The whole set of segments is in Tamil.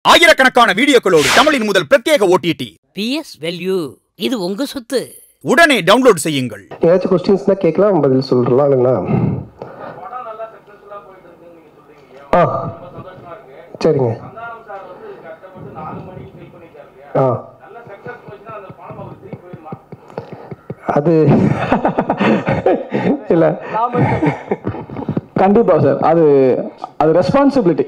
ஆயிரக்கணக்கான வீடியோக்களோடு தமிழின் முதல் பிரத்யேக ஓடிடி பிஎஸ் வெல்யூ இது உங்க சொத்து உடனே டவுன்லோட் செய்யுங்கள் ஏதாச்சும் கொஸ்டின்ஸ் தான் கேட்கலாம் பதில் சொல்றலாம் இல்லைங்களா ஆ சரிங்க ஆ அது இல்லை கண்டிப்பா சார் அது அது ரெஸ்பான்சிபிலிட்டி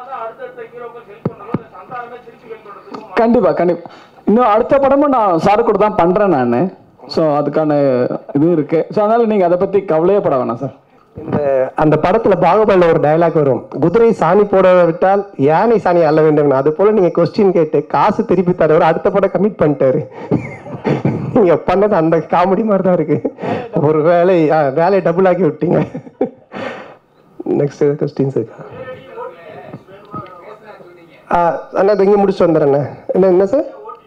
கண்டிப்பா கண்டிப்பா இன்னும் அடுத்த படமும் நான் சார் கூட தான் பண்றேன் நான் ஸோ அதுக்கான இது இருக்கு ஸோ அதனால நீங்க அதை பத்தி கவலையே பட வேணாம் சார் இந்த அந்த படத்துல பாகுபலில ஒரு டயலாக் வரும் குதிரை சாணி போட விட்டால் யானை சாணி அல்ல வேண்டும் அது போல நீங்க கொஸ்டின் கேட்டு காசு திருப்பி தரவர் அடுத்த படம் கமிட் பண்ணிட்டாரு நீங்க பண்ணது அந்த காமெடி மாதிரி தான் இருக்கு ஒரு வேலை ஆ, வேலையை டபுள் ஆக்கி விட்டீங்க நெக்ஸ்ட் கொஸ்டின்ஸ் இருக்கா ஆ அண்ணா இதை இங்கே முடிச்சுட்டு வந்துடுறேண்ணே என்ன என்ன சார்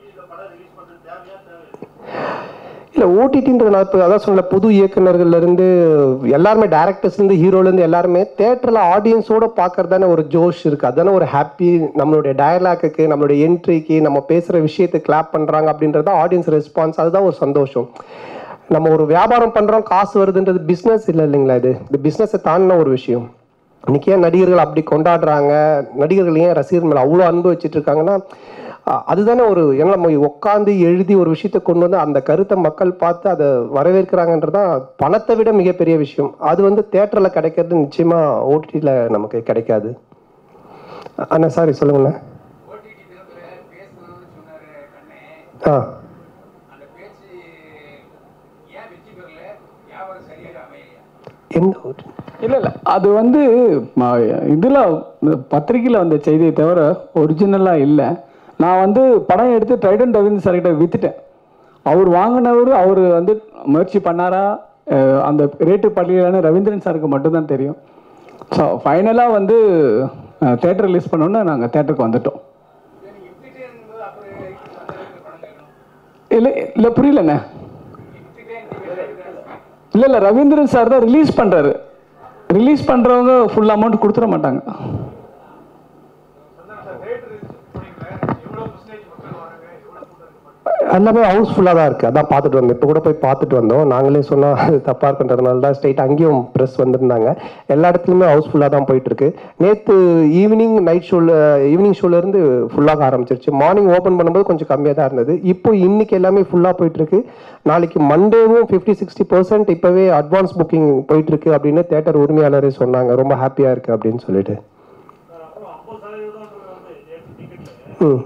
இல்லை ஓடிடின்றது நான் இப்போ அதான் சொன்ன புது இயக்குனர்கள்ல இருந்து எல்லாருமே டேரக்டர்ஸ்லேருந்து ஹீரோலேருந்து எல்லாருமே தேட்டரில் ஆடியன்ஸோட பார்க்கறது தானே ஒரு ஜோஷ் இருக்குது அதுதானே ஒரு ஹாப்பி நம்மளுடைய டயலாக்குக்கு நம்மளுடைய என்ட்ரிக்கு நம்ம பேசுகிற விஷயத்தை கிளாப் பண்ணுறாங்க அப்படின்றது தான் ஆடியன்ஸ் ரெஸ்பான்ஸ் அதுதான் ஒரு சந்தோஷம் நம்ம ஒரு வியாபாரம் பண்ணுறோம் காசு வருதுன்றது பிஸ்னஸ் இல்லை இல்லைங்களா இது இந்த பிஸ்னஸை தாண்டின ஒரு விஷயம் இன்னைக்கு ஏன் நடிகர்கள் அப்படி கொண்டாடுறாங்க நடிகர்கள் ஏன் ரசிகர்கள் மேலே அவ்வளோ அன்பு வச்சுட்டு இருக்காங்கன்னா அ- அதுதானே ஒரு ஏன்னா நம்ம உட்காந்து எழுதி ஒரு விஷயத்தை கொண்டு வந்து அந்த கருத்தை மக்கள் பார்த்து அதை வரவேற்கிறாங்கன்றதான் பணத்தை விட மிகப்பெரிய விஷயம் அது வந்து தேட்டரில் கிடைக்கிறது நிச்சயமா ஓடிடியில் நமக்கு கிடைக்காது அ- அண்ணா சாரி சொல்லுங்கண்ணா ஆ என்ன OTT? இல்ல இல்ல அது வந்து ம- இதுல பத்திரிக்கையில வந்த செய்தியை தவிர ஒரிஜினலா இல்ல நான் வந்து படம் எடுத்து ட்ரைடன் ரவீந்திர சார் கிட்ட வித்துட்டேன் அவர் வாங்கினவர் அவர் வந்து முயற்சி பண்ணாரா அஹ் அந்த ரேட்டு பள்ளியிலான ரவீந்திரன் சாருக்கு மட்டும்தான் தெரியும் ஸோ ஃபைனலாக வந்து தேட்டர் ரிலீஸ் பண்ணோன்னே நாங்கள் தேட்டருக்கு வந்துட்டோம் இல்லை இல்லை புரியலண்ணே இல்லை இல்லை ரவீந்திரன் சார் தான் ரிலீஸ் பண்ணுறாரு ரிலீஸ் பண்ணுறவங்க ஃபுல் அமௌண்ட் கொடுத்துட மாட்டாங்க எல்லாமே ஹவுஸ்ஃபுல்லாக தான் இருக்குது அதான் பார்த்துட்டு வந்தோம் இப்போ கூட போய் பார்த்துட்டு வந்தோம் நாங்களே சொன்னால் அது தப்பாக இருக்குன்றதுனால தான் ஸ்ட்ரைட் அங்கேயும் ப்ரெஸ் வந்திருந்தாங்க எல்லா இடத்துலையுமே ஹவுஸ்ஃபுல்லாக தான் போயிட்டுருக்கு நேற்று ஈவினிங் நைட் ஷோவில் ஈவினிங் ஷோலேருந்து ஃபுல்லாக ஆரம்பிச்சிருச்சு மார்னிங் ஓப்பன் பண்ணும்போது கொஞ்சம் கம்மியாக தான் இருந்தது இப்போ இன்னைக்கு எல்லாமே ஃபுல்லாக போயிட்டுருக்கு நாளைக்கு மண்டேவும் ஃபிஃப்டி சிக்ஸ்டி பர்சன்ட் இப்போவே அட்வான்ஸ் புக்கிங் போயிட்டுருக்கு அப்படின்னு தேட்டர் உரிமையாளரே சொன்னாங்க ரொம்ப ஹாப்பியாக இருக்குது அப்படின்னு சொல்லிட்டு ம்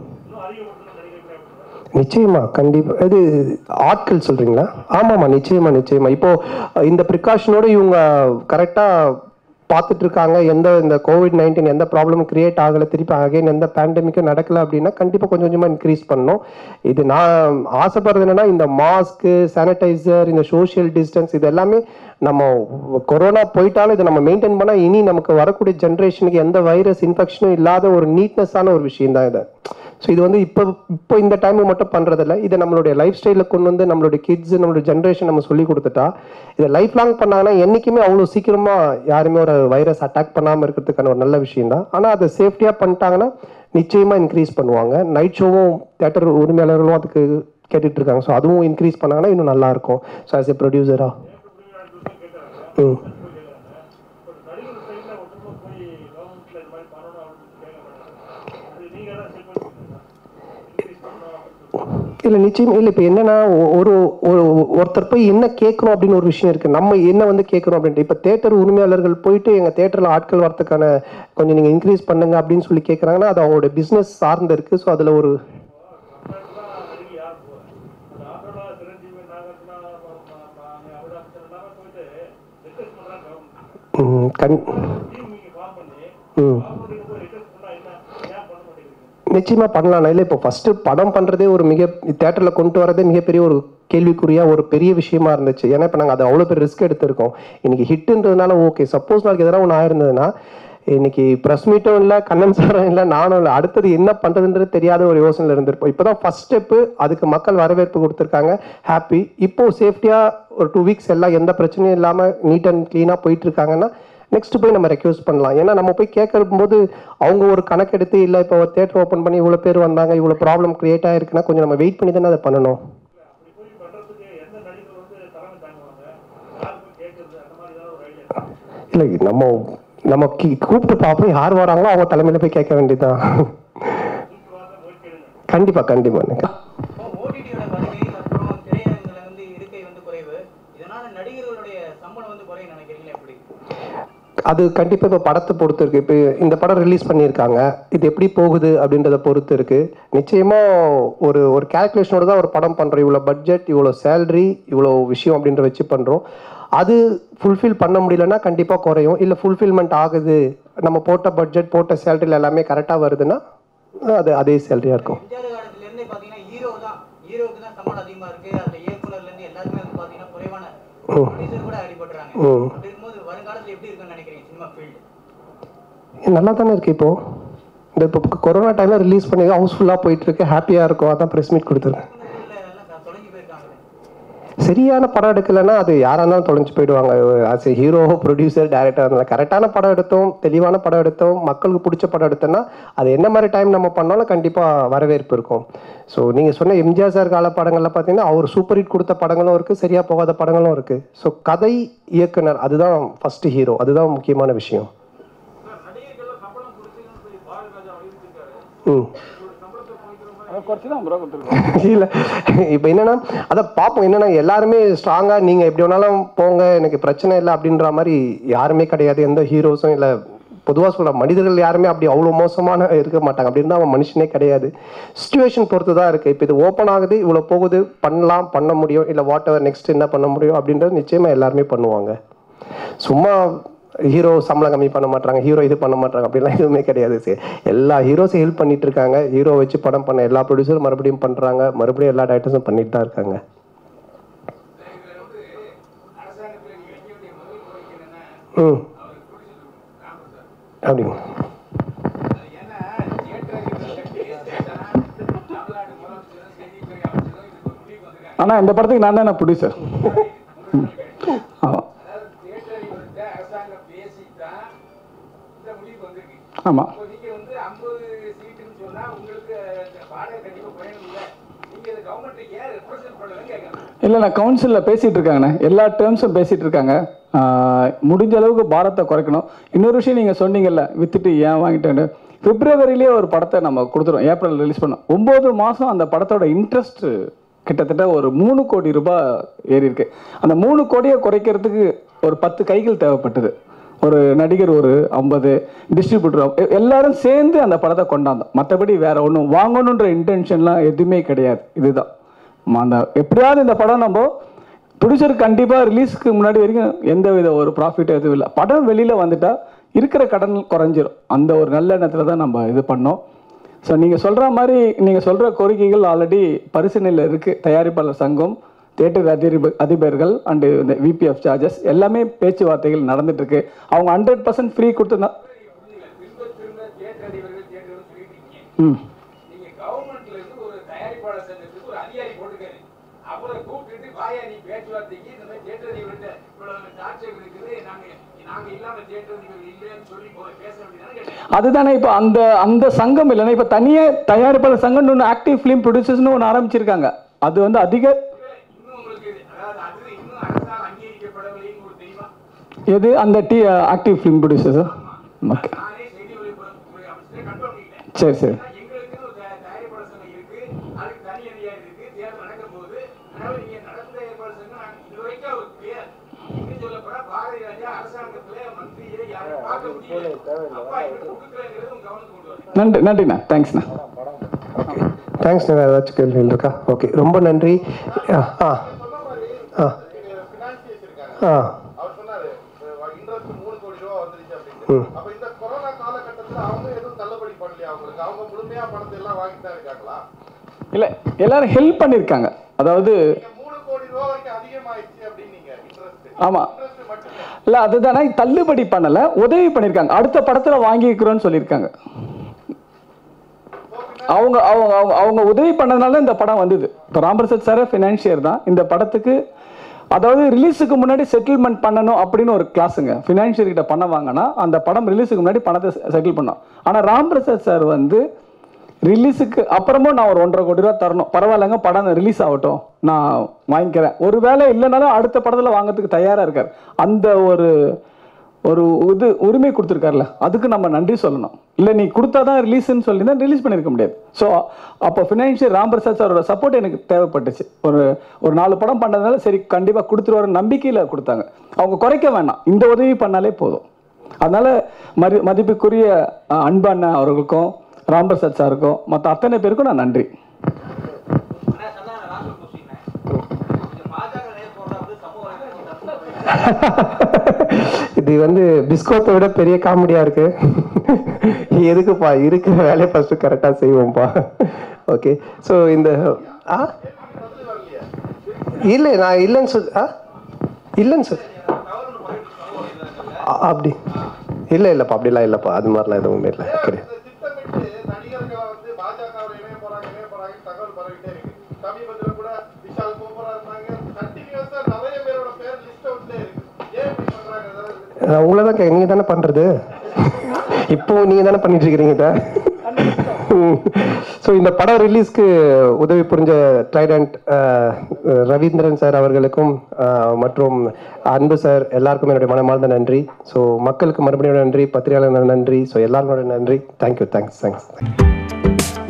நிச்சயமா கண்டிப்பா இது ஆட்கள் சொல்றீங்களா ஆமாமா நிச்சயமா நிச்சயமா இப்போ அஹ், இந்த ப்ரிகாஷனோட இவங்க கரெக்டா பார்த்துட்டு இருக்காங்க எந்த இந்த கோவிட் நைன்டீன் எந்த ப்ராப்ளமும் கிரியேட் ஆகலை திருப்பி அகைன் எந்த பேண்டமிக்கும் நடக்கல அப்படின்னா கண்டிப்பாக கொஞ்சம் கொஞ்சமாக இன்க்ரீஸ் பண்ணணும் இது நான் ஆசைப்படுறது என்னன்னா இந்த மாஸ்க்கு சானிடைசர் இந்த சோஷியல் டிஸ்டன்ஸ் இது எல்லாமே நம்ம கொரோனா போயிட்டாலும் இதை நம்ம மெயின்டைன் பண்ணால் இனி நமக்கு வரக்கூடிய ஜென்ரேஷனுக்கு எந்த வைரஸ் இன்ஃபெக்ஷனும் இல்லாத ஒரு நீட்னஸான ஒரு விஷயம் தான் இது ஸோ இது வந்து இப்போ இப்போ இந்த டைமுக்கு மட்டும் பண்ணுறதில்ல இதை நம்மளுடைய லைஃப் ஸ்டைலில் கொண்டு வந்து நம்மளுடைய கிட்ஸ் நம்மளுடைய ஜென்ரேஷன் நம்ம சொல்லி கொடுத்துட்டா இதை லைஃப் லாங் பண்ணாங்கன்னா என்றைக்குமே அவ்வளோ சீக்கிரமாக யாருமே ஒரு வைரஸ் அட்டாக் பண்ணாமல் இருக்கிறதுக்கான ஒரு நல்ல விஷயம் தான் ஆனால் அதை சேஃப்டியாக பண்ணிட்டாங்கன்னா நிச்சயமாக இன்க்ரீஸ் பண்ணுவாங்க நைட் ஷோவும் தேட்டர் உரிமையாளர்களும் அதுக்கு கேட்டுட்டு இருக்காங்க ஸோ அதுவும் இன்க்ரீஸ் பண்ணாங்கன்னா இன்னும் நல்லா இருக்கும் ஸோ ஆஸ் எ ப்ரொடியூசரா ம் இல்லை நிச்சயம் இல்லை இப்போ என்னன்னா ஒ- ஒரு ஒரு ஒருத்தர் போய் என்ன கேட்கணும் அப்படின்னு ஒரு விஷயம் இருக்கு நம்ம என்ன வந்து கேட்கணும் அப்படின்ட்டு இப்போ தேட்டர் உரிமையாளர்கள் போயிட்டு எங்கள் தேட்டரில் ஆட்கள் வரத்துக்கான கொஞ்சம் நீங்கள் இன்க்ரீஸ் பண்ணுங்க அப்படின்னு சொல்லி கேட்குறாங்கன்னா அது அவங்களோட பிஸ்னஸ் சார்ந்து இருக்கு ஸோ அதில் ஒரு ம், கண் ம் நிச்சயமா பண்ணலாம் இல்லை இப்போ ஃபர்ஸ்ட் படம் பண்றதே ஒரு மிக தேட்டர்ல கொண்டு வரதே மிகப்பெரிய ஒரு கேள்விக்குறியா ஒரு பெரிய விஷயமா இருந்துச்சு ஏன்னா இப்போ நாங்கள் அது அவ்வளோ பெரிய ரிஸ்க் எடுத்திருக்கோம் இன்னைக்கு ஹிட்ன்றதுனால ஓகே சப்போஸ் நாளைக்கு எதனா ஒன்று ஆயிருந்ததுன்னா இன்னைக்கு ப்ரெஸ் மீட்டும் இல்லை கண்ணன் சாரும் இல்லை நானும் இல்லை அடுத்தது என்ன பண்றதுன்றது தெரியாத ஒரு யோசனையில் இருந்திருப்போம் இப்போதான் ஃபர்ஸ்ட் ஸ்டெப்பு அதுக்கு மக்கள் வரவேற்பு கொடுத்துருக்காங்க ஹாப்பி இப்போ சேஃப்டியா ஒரு டூ வீக்ஸ் எல்லாம் எந்த பிரச்சனையும் இல்லாமல் நீட் அண்ட் க்ளீனாக போயிட்டு இருக்காங்கன்னா நெக்ஸ்ட் போய் நம்ம ரெக்யூஸ் பண்ணலாம் ஏன்னா நம்ம போய் கேட்கும்போது அவங்க ஒரு கணக்கெடுத்து இல்லை இப்போ தேட்டர் ஓப்பன் பண்ணி இவ்வளோ பேர் வந்தாங்க இவ்வளோ ப்ராப்ளம் கிரியேட் ஆயிருக்குன்னா கொஞ்சம் நம்ம வெயிட் பண்ணி தானே அதை பண்ணணும் இல்லை நம்ம நம்ம கி- கூப்பிட்டு பார்ப்போம் யார் வராங்களோ அவங்க தலைமையில போய் கேட்க வேண்டியதுதான் கண்டிப்பா கண்டிப்பா ஓடிடியோட வருகை அப்புறம் திரையரங்குல வந்து இருக்கை வந்து குறைவு இதனால நடிகர்களுடைய சம்பளம் வந்து குறையும் நினைக்கிறீங்களா எப்படி அது கண்டிப்பா இப்போ படத்தை பொறுத்து இருக்கு இப்போ இந்த படம் ரிலீஸ் பண்ணியிருக்காங்க இது எப்படி போகுது அப்படின்றத பொறுத்து இருக்கு நிச்சயமா ஒரு ஒரு கேல்குலேஷனோட தான் ஒரு படம் பண்றோம் இவ்வளோ பட்ஜெட் இவ்வளோ சேலரி இவ்வளோ விஷயம் அப்படின்ற வச்சு பண்றோம் அது ஃபுல்ஃபில் பண்ண முடியலன்னா கண்டிப்பா குறையும் இல்லை ஃபுல்ஃபில்மெண்ட் ஆகுது நம்ம போட்ட பட்ஜெட் போட்ட சேலரியில் எல்லாமே கரெக்டாக வருதுன்னா அது அதே சேலரியாக இருக்கும் எம்ஜிஆர் காலத்துல இருந்தே பாத்தீங்கன்னா ஹீரோ தான் ஹீரோவுக்கு தான் சம்பளம் அதிகமா இருக்கு அந்த இயக்குனர்ல இருந்து எல்லாருமே வந்து பாத்தீங்கன்னா குறைவான ப்ரொடியூசர் கூட அடிபடுறாங்க ம். அப்படி இருக்கும்போது வருங்காலத்துல எப்படி இருக்குன்னு நினைக்கிறீங்க சினிமா ஃபீல்டு இது நல்லா தானே இருக்கு இப்போ இந்த இப்போ கொரோனா டைம்ல ரிலீஸ் பண்ணி ஹவுஸ்ஃபுல்லாக போயிட்டு இருக்கு ஹாப்பியாக இருக்கும் அதான் ப்ரெஸ் மீட் கொடுத்துருக்கேன் எல்லாம் தொலைஞ்சு போயிருக்காங்க சரியான படம் எடுக்கலைன்னா அது யாராக இருந்தாலும் தொலைஞ்சு போயிடுவாங்க as a hero producer director இருந்தாலும் கரெக்டான படம் எடுத்தோம் தெளிவான படம் எடுத்தோம் மக்களுக்கு பிடிச்ச படம் எடுத்தோம்னா அது என்ன மாதிரி டைம் நம்ம பண்ணாலும் கண்டிப்பாக வரவேற்பு இருக்கும் ஸோ நீங்கள் சொன்ன எம்ஜிஆர் சார் கால படங்களில் பார்த்தீங்கன்னா அவர் சூப்பர் ஹிட் கொடுத்த படங்களும் இருக்குது சரியாக போகாத படங்களும் இருக்குது ஸோ கதை இயக்குனர் அதுதான் ஃபஸ்ட்டு ஹீரோ அதுதான் முக்கியமான விஷயம் ம் குறைச்சி தான் ப்ரோ கொடுத்துருக்கோம் இல்ல இப்போ என்னன்னா அதை பார்ப்போம் என்னன்னா எல்லாருமே ஸ்ட்ராங்கா நீங்க எப்படி வேணாலும் போங்க எனக்கு பிரச்சனை இல்லை அப்படின்ற மாதிரி யாருமே கிடையாது எந்த ஹீரோஸும் இல்லை பொதுவாக சொல்ற மனிதர்கள் யாருமே அப்படி அவ்வளோ மோசமான இருக்க மாட்டாங்க அப்படின்னு அவன் மனுஷனே கிடையாது சுச்சுவேஷன் பொறுத்து தான் இருக்கு இப்போ இது ஓப்பன் ஆகுது இவ்வளோ போகுது பண்ணலாம் பண்ண முடியும் இல்லை வாட் எவர் நெக்ஸ்ட் என்ன பண்ண முடியும் அப்படின்றது நிச்சயமா எல்லாருமே பண்ணுவாங்க சும்மா ஹீரோ சம்பளம் கம்மி பண்ண மாட்டாங்க ஹீரோ இது பண்ண மாட்டாங்க அப்படிலாம் எதுவுமே கிடையாது சரி, எல்லா ஹீரோஸும் ஹெல்ப் பண்ணிட்டு இருக்காங்க ஹீரோ வச்சு படம் பண்ண எல்லா ப்ரொடியூசரும் மறுபடியும் பண்றாங்க மறுபடியும் எல்லா டேரக்டர்ஸும் பண்ணிட்டு தான் இருக்காங்க ம் அப்படிங்க ஆனா இந்த படத்துக்கு நான் தானே ப்ரொடியூசர் ஆமாம் அரசாங்கம் பேசித்தான் இந்த முடிவுக்கு வந்திருக்கு ஆமாம் இப்போ நீங்க வந்து ஐம்பது சீட்டுன்னு சொன்னா உங்களுக்கு இந்த வாடகை கண்டிப்பா குறையணும் இல்ல நீங்க இந்த கவர்மெண்ட் ஏன் ரெப்ரசென்ட் பண்ணலன்னு கேட்கறேன் இல்லை நான் கவுன்சிலில் பேசிகிட்டு இருக்காங்கண்ணே எல்லா டேர்ம்ஸும் பேசிகிட்டு இருக்காங்க ஆஹ் முடிஞ்ச அளவுக்கு பாரத்தை குறைக்கணும் இன்னொரு விஷயம் நீங்கள் சொன்னீங்கல்ல வித்துட்டு ஏன் வாங்கிட்டேன்னு பிப்ரவரியிலேயே ஒரு படத்தை நம்ம கொடுத்துருவோம் ஏப்ரல் ரிலீஸ் பண்ணோம் ஒம்பது மாதம் அந்த படத்தோட இன்ட்ரெஸ்ட் கிட்டத்தட்ட ஒரு மூணு கோடி ரூபாய் ஏறி இருக்கு அந்த மூணு கோடியை குறைக்கிறதுக்கு ஒரு பத்து கைகள் தேவைப்பட்டது ஒரு நடிகர் ஒரு ஐம்பது டிஸ்ட்ரிபியூட்டர் எல்லாரும் சேர்ந்து அந்த படத்தை கொண்டாந்தோம் மற்றபடி வேற ஒன்றும் வாங்கணுன்ற இன்டென்ஷன்லாம் எதுவுமே கிடையாது இதுதான் ம- அந்த எப்படியாவது இந்த படம் நம்ம ப்ரொடியூசர் கண்டிப்பாக ரிலீஸ்க்கு முன்னாடி வரைக்கும் எந்த வித ஒரு ப்ராஃபிட் எதுவும் இல்லை படம் வெளியில் வந்துட்டா இருக்கிற கடன் குறைஞ்சிரும் அந்த ஒரு நல்ல எண்ணத்தில் தான் நம்ம இது பண்ணோம் ஸோ நீங்கள் சொல்கிற மாதிரி நீங்கள் சொல்கிற கோரிக்கைகள் ஆல்ரெடி பரிசீலனையில் இருக்குது தயாரிப்பாளர் சங்கம் தேட்டர் அதிபர் அதிபர்கள் அண்டு இந்த விபிஎஃப் சார்ஜஸ் எல்லாமே பேச்சுவார்த்தைகள் நடந்துட்டு இருக்கு அவங்க ஹண்ட்ரட் பர்சன்ட் ஃப்ரீ கொடுத்துருந்தா திரும்ப திரும்ப தியேட்டர் அதிபர்கள் தியேட்டர் சொல்லிட்டு இருக்கீங்க ம் நீங்க கவர்மெண்ட்ல இருந்து ஒரு தயாரிப்பாளர் சங்கத்துக்கு ஒரு அதிகாரி போட்டுக்காரு அவரை கூப்பிட்டுட்டு வாயா நீ பேச்சுவார்த்தைக்கு இந்த மாதிரி தியேட்டர் அதிபர்கிட்ட இவ்வளவு டார்ச்சர் இருக்குது நாங்க நாங்க இல்லாம தியேட்டர் அதிபர் இல்லைன்னு சொல்லி போய் பேச வேண்டியதானே கேட்டேன் அதுதானே இப்போ அந்த அந்த சங்கம் இல்லைன்னா இப்போ தனியாக தயாரிப்பாளர் சங்கம்னு ஒன்று ஆக்டிவ் ஃபிலிம் ப்ரொடியூசர்ஸ்னு ஒன்று ஆரம்பிச்சிருக்காங்க அது வந்து அதிக இன்னும் உங்களுக்கு அதாவது அது இன்னும் அரசால் அங்கீகரிக்கப்படவில்லைன்னு ஒரு தெரியுமா எது அந்த டி ஆக்டிவ் ஃபிலிம் ப்ரொடியூசர்ஸா ஓகே நானே செய்தி ஒளிபரப்புத்துறை அமைச்சரை கன்ஃபார்ம் பண்ணிட்டேன் சரி சரி எங்களுக்கு ஒரு தயா- தயாரிப்பாளர் சங்கம் இருக்கு அதுக்கு தனி அதிகாரி இருக்கு தேர்தல் நடக்கும் போது அதனால நீங்க நடந்த தயாரிப்பாளர் சங்கம் நாங்க இது வரைக்கும் அவர் பேர் இன்னும் சொல்லப்போனா பாரதிய ராஜா அரசாங்கத்துல மந்திரியை யாரும் பார்க்க முடியல அப்பா இவருக்கு கொடுக்கலங்கிறது உங்க கவனத்துக்கு கொண்டு வரேன் நன்றி நன்றிண்ணா தேங்க்ஸ்ண்ணா தேங்க்ஸ் வேறு ஏதாச்சும் கேள்விகள் இருக்கா ஓகே ரொம்ப நன்றி ஆ ஆ ஆ ஆ அவர் சொன்னாரு இன்ட்ரெஸ்ட் மூணு கோடி ரூபா வந்துருச்சு அப்படின்னு அப்ப இந்த கொரோனா காலகட்டத்துல அவங்க எதுவும் தள்ளுபடி பண்ணலையா அவங்களுக்கு அவங்க முழுமையா பணத்தை எல்லாம் வாங்கிட்டு தான் இருக்காங்களா இல்லை எல்லாரும் ஹெல்ப் பண்ணியிருக்காங்க அதாவது நீங்க மூணு கோடி ரூபா வரைக்கும் அதிகமாயிடுச்சு அப்படின்னீங்க இன்ட்ரெஸ்ட் ஆமாம் இன்ட்ரெஸ்ட் மட்டும் இல்ல. இல்லை அதுதானே தள்ளுபடி பண்ணலை உதவி பண்ணியிருக்காங்க அடுத்த படத்தில் வாங்கிக்கிறோன்னு சொல்லியிருக்காங்க அவங்க அவங்க அவங்க அவங்க உதவி பண்ணதுனால இந்த படம் வந்தது இப்போ ராம்பிரசாத் சார் ஃபினான்ஷியர் தான் இந்த படத்துக்கு அதாவது ரிலீஸுக்கு முன்னாடி செட்டில்மெண்ட் பண்ணணும் அப்படின்னு ஒரு கிளாஸுங்க ஃபினான்ஷியல் கிட்ட பணம் வாங்கினா அந்த படம் ரிலீஸுக்கு முன்னாடி பணத்தை செட்டில் பண்ணோம் ஆனால் ராம் பிரசாத் சார் வந்து ரிலீஸுக்கு அப்புறமும் நான் ஒரு ஒன்றரை கோடி ரூபா தரணும் பரவாயில்லைங்க படம் ரிலீஸ் ஆகட்டும் நான் வாங்கிக்கிறேன் ஒரு வேலை இல்லைனாலும் அடுத்த படத்தில் வாங்குறதுக்கு தயாராக இருக்கார் அந்த ஒரு ஒரு இது உரிமை கொடுத்துருக்காருல அதுக்கு நம்ம நன்றி சொல்லணும் இல்லை நீ கொடுத்தா தான் ரிலீஸ்ன்னு சொல்லி தான் ரிலீஸ் பண்ணியிருக்க முடியாது ஸோ அப்போ ஃபினான்ஷியல் ராம் பிரசாத் சாரோட சப்போர்ட் எனக்கு தேவைப்பட்டுச்சு ஒரு ஒரு நாலு படம் பண்ணதுனால சரி கண்டிப்பாக கொடுத்துருவாரு நம்பிக்கையில் கொடுத்தாங்க அவங்க குறைக்க வேணாம் இந்த உதவி பண்ணாலே போதும் அதனால மதி மதிப்புக்குரிய அஹ், அன்பு அண்ணன் அவர்களுக்கும் ராம் பிரசாத் சாருக்கும் மற்ற அத்தனை பேருக்கும் நான் நன்றி ஆனா சந்தான லாஸ்ட் ஒரு கொஸ்டின் இந்த பாஜக நேர் போடுற வந்து சமூக வலைதளம் தப்பு இது வந்து பிஸ்கோத்தை விட பெரிய காமெடியா இருக்கு எதுக்குப்பா இருக்கிற வேலையை ஃபர்ஸ்ட் கரெக்டா செய்வோம்ப்பா ஓகே ஸோ இந்த ஆ இல்லை நான் இல்லைன்னு சொல் ஆ இல்லைன்னு சொல் அ- அப்படி இல்லை இல்லைப்பா அப்படிலாம் இல்லைப்பா அது மாதிரிலாம் எதுவுமே இல்லை கிடையாது இந்த திட்டமிட்டு நடிகர்களை வந்து பாஜகவில் இணைய போறாங்க இணைய போறாங்க தகவல் பரவிட்டே இருக்கு சமீபத்துல கூட விஷால் கோபரா இருந்தாங்க கண்டினியூஸா நிறைய பேரோட பேர் லிஸ்ட் அவுட்ல இருக்கு ஏன் இப்படி பண்றாங்க ஏதாவது நான் உங்களை தான் நீங்கள் தானே பண்ணுறது இப்போ நீங்கள் தானே பண்ணிட்டு இருக்கிறீங்க இதை ஸோ இந்த படம் ரிலீஸ்க்கு உதவி புரிஞ்ச ட்ரைடண்ட் ரவீந்திரன் சார் அவர்களுக்கும் அஹ், மற்றும் அன்பு சார் எல்லாருக்கும் என்னுடைய மனமார்ந்த நன்றி ஸோ மக்களுக்கு மறுபடியும் நன்றி பத்திரிகையாளர் நன்றி ஸோ எல்லாருக்கும் நன்றி தேங்க்யூ தேங்க்ஸ் தேங்க்ஸ்